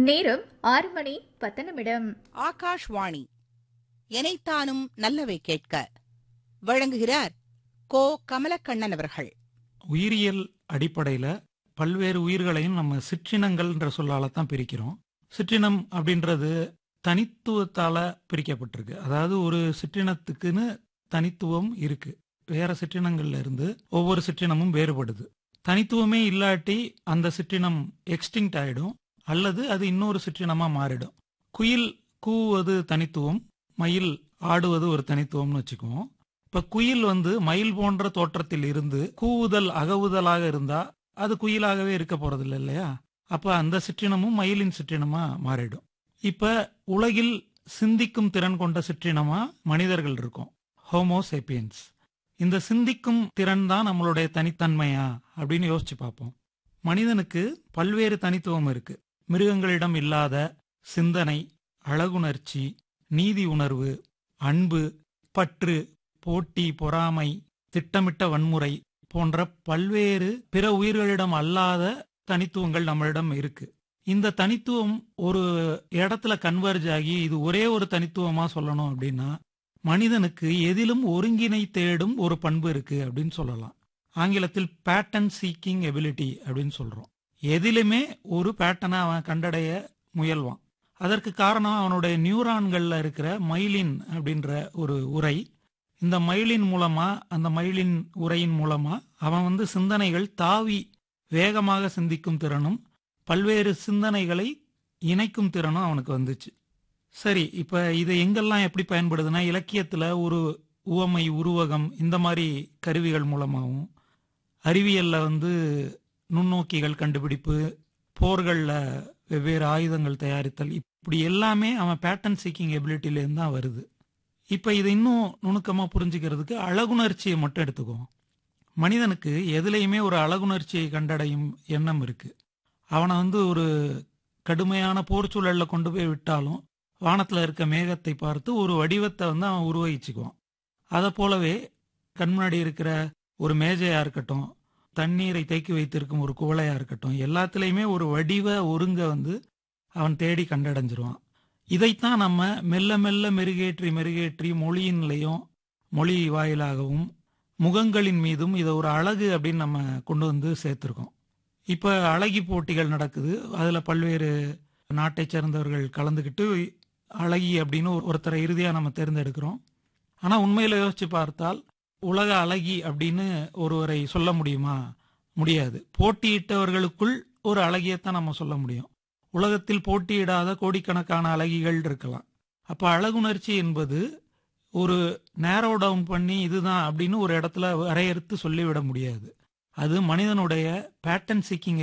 நேரம் ஆறு மணி பத்து நிமிடம் ஆகாஷ்வாணி எனைத்தானும் நல்லவை கேட்க வழங்குகிறார் கோ கமலக்கண்ணன் அவர்கள் உயிரியல் அடிப்படையில பல்வேறு உயிர்களையும் நம்ம சிற்றினங்கள்ன்ற சொல்லால தான் பிரிக்கிறோம் சிற்றினம் அப்படின்றது தனித்துவத்தால பிரிக்கப்பட்டிருக்கு அதாவது ஒரு சிற்றினத்துக்குன்னு தனித்துவம் இருக்கு வேற சிற்றினங்கள்ல இருந்து ஒவ்வொரு சிற்றினமும் வேறுபடுது தனித்துவமே இல்லாட்டி அந்த சிற்றினம் எக்ஸ்டிங்க்ட் ஆயிடும் அல்லது அது இன்னொரு சிற்றினமா மாறிடும் குயில் கூவது தனித்துவம் மயில் ஆடுவது ஒரு தனித்துவம்னு வச்சுக்குவோம் இப்ப குயில் வந்து மயில் போன்ற தோற்றத்தில் இருந்து கூவுதல் அகவுதலாக இருந்தா அது குயிலாகவே இருக்க போறதில்லை இல்லையா அப்ப அந்த சிற்றினமும் மயிலின் சிற்றினமா மாறிடும் இப்ப உலகில் சிந்திக்கும் திறன் கொண்ட சிற்றினமா மனிதர்கள் இருக்கும் ஹோமோசேப்பியன்ஸ் இந்த சிந்திக்கும் திறன் தான் நம்மளுடைய தனித்தன்மையா அப்படின்னு யோசிச்சு பார்ப்போம் மனிதனுக்கு பல்வேறு தனித்துவம் இருக்கு மிருகங்களிடம் இல்லாத சிந்தனை அழகுணர்ச்சி நீதி உணர்வு அன்பு பற்று போட்டி பொறாமை திட்டமிட்ட வன்முறை போன்ற பல்வேறு பிற உயிர்களிடம் அல்லாத தனித்துவங்கள் நம்மளிடம் இருக்கு இந்த தனித்துவம் ஒரு இடத்துல கன்வர்ஜ் ஆகி இது ஒரே ஒரு தனித்துவமா சொல்லணும் அப்படின்னா மனிதனுக்கு எதிலும் ஒருங்கிணை தேடும் ஒரு பண்பு இருக்கு அப்படின்னு சொல்லலாம் ஆங்கிலத்தில் பேட்டன் சீக்கிங் எபிலிட்டி அப்படின்னு சொல்றோம் எதிலுமே ஒரு பேட்டனை அவன் கண்டடைய முயல்வான் அதற்கு காரணம் அவனுடைய நியூரான்கள்ல இருக்கிற மைலின் அப்படின்ற ஒரு உரை இந்த மயிலின் மூலமா அந்த மயிலின் உரையின் மூலமா அவன் வந்து சிந்தனைகள் தாவி வேகமாக சிந்திக்கும் திறனும் பல்வேறு சிந்தனைகளை இணைக்கும் திறனும் அவனுக்கு வந்துச்சு சரி இப்ப இது எங்கெல்லாம் எப்படி பயன்படுதுன்னா இலக்கியத்துல ஒரு உவமை உருவகம் இந்த மாதிரி கருவிகள் மூலமாகவும் அறிவியல்ல வந்து நுண்ணோக்கிகள் கண்டுபிடிப்பு போர்கள்ல வெவ்வேறு ஆயுதங்கள் தயாரித்தல் இப்படி எல்லாமே அவன் பேட்டன் சீக்கிங் எபிலிட்டிலேருந்து தான் வருது இப்ப இதை இன்னும் நுணுக்கமா புரிஞ்சுக்கிறதுக்கு அழகுணர்ச்சியை மட்டும் எடுத்துக்குவோம் மனிதனுக்கு எதுலையுமே ஒரு அழகுணர்ச்சியை கண்டடையும் எண்ணம் இருக்கு அவனை வந்து ஒரு கடுமையான போர் சூழல்ல கொண்டு போய் விட்டாலும் வானத்துல இருக்க மேகத்தை பார்த்து ஒரு வடிவத்தை வந்து அவன் உருவகிச்சுக்குவான் அதை போலவே கண்முன்னாடி இருக்கிற ஒரு மேஜையா இருக்கட்டும் தண்ணீரை தேக்கி வைத்திருக்கும் ஒரு குவளையா இருக்கட்டும் எல்லாத்துலேயுமே ஒரு வடிவ ஒருங்க வந்து அவன் தேடி கண்டடைஞ்சிருவான் இதைத்தான் நம்ம மெல்ல மெல்ல மெருகேற்றி மெருகேற்றி மொழியின்லையும் மொழி வாயிலாகவும் முகங்களின் மீதும் இதை ஒரு அழகு அப்படின்னு நம்ம கொண்டு வந்து சேர்த்துருக்கோம் இப்போ அழகி போட்டிகள் நடக்குது அதில் பல்வேறு நாட்டை சேர்ந்தவர்கள் கலந்துக்கிட்டு அழகி அப்படின்னு ஒருத்தரை இறுதியாக நம்ம தேர்ந்தெடுக்கிறோம் ஆனால் உண்மையில் யோசிச்சு பார்த்தால் உலக அழகி அப்படின்னு ஒருவரை சொல்ல முடியுமா முடியாது போட்டியிட்டவர்களுக்குள் ஒரு அழகியத்தான் நம்ம சொல்ல முடியும் உலகத்தில் போட்டியிடாத கோடிக்கணக்கான அழகிகள் இருக்கலாம் அப்ப அழகுணர்ச்சி என்பது ஒரு நேரோ டவுன் பண்ணி இதுதான் அப்படின்னு ஒரு இடத்துல வரையறுத்து சொல்லிவிட முடியாது அது மனிதனுடைய பேட்டன் சீக்கிங்